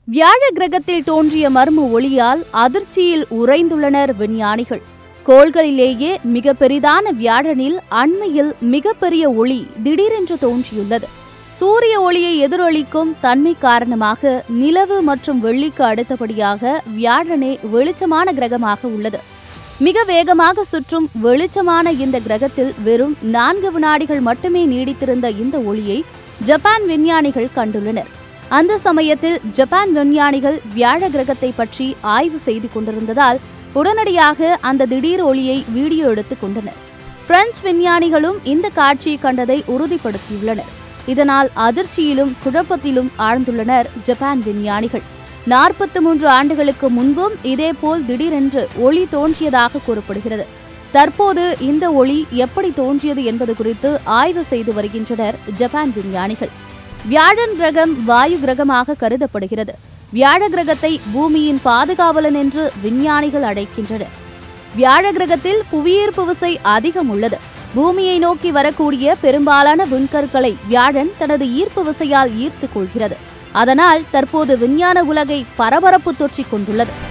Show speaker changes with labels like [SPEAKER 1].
[SPEAKER 1] வியாழ கிரகத்தில் தோன்றிய மர்ம ஒளியால் அதிர்ச்சியில் உறைந்துள்ளனர் விஞ்ஞானிகள் கோள்களிலேயே மிக பெரிதான வியாழனில் அண்மையில் மிகப்பெரிய ஒளி திடீரென்று தோன்றியுள்ளது சூரிய ஒளியை எதிரொலிக்கும் தன்மை காரணமாக நிலவு மற்றும் வெள்ளிக்கு அடுத்தபடியாக வியாழனே வெளிச்சமான கிரகமாக உள்ளது மிக வேகமாக சுற்றும் வெளிச்சமான இந்த கிரகத்தில் வெறும் நான்கு வினாடிகள் மட்டுமே நீடித்திருந்த இந்த ஒளியை ஜப்பான் விஞ்ஞானிகள் கண்டுள்ளனர் அந்த சமயத்தில் ஜப்பான் விஞ்ஞானிகள் வியாழ கிரகத்தை பற்றி ஆய்வு செய்து கொண்டிருந்ததால் உடனடியாக அந்த திடீர் ஒளியை வீடியோ எடுத்துக் கொண்டனர் பிரெஞ்சு விஞ்ஞானிகளும் இந்த காட்சியை கண்டதை உறுதிப்படுத்தியுள்ளனர் இதனால் அதிர்ச்சியிலும் குழப்பத்திலும் ஆழ்ந்துள்ளனர் ஜப்பான் விஞ்ஞானிகள் நாற்பத்தி மூன்று ஆண்டுகளுக்கு முன்பும் இதேபோல் திடீரென்று ஒளி தோன்றியதாக கூறப்படுகிறது தற்போது இந்த ஒளி எப்படி தோன்றியது என்பது குறித்து ஆய்வு செய்து வருகின்றனர் ஜப்பான் விஞ்ஞானிகள் வியாழன் கிரகம் வாயு கிரகமாக கருதப்படுகிறது வியாழ கிரகத்தை பூமியின் பாதுகாவலன் என்று விஞ்ஞானிகள் அழைக்கின்றனர் வியாழ கிரகத்தில் புவியீர்ப்பு விசை அதிகம் உள்ளது பூமியை நோக்கி வரக்கூடிய பெரும்பாலான விண்கற்களை வியாழன் தனது ஈர்ப்பு விசையால் ஈர்த்துக் கொள்கிறது அதனால் தற்போது விஞ்ஞான உலகை பரபரப்பு தொற்றிக் கொண்டுள்ளது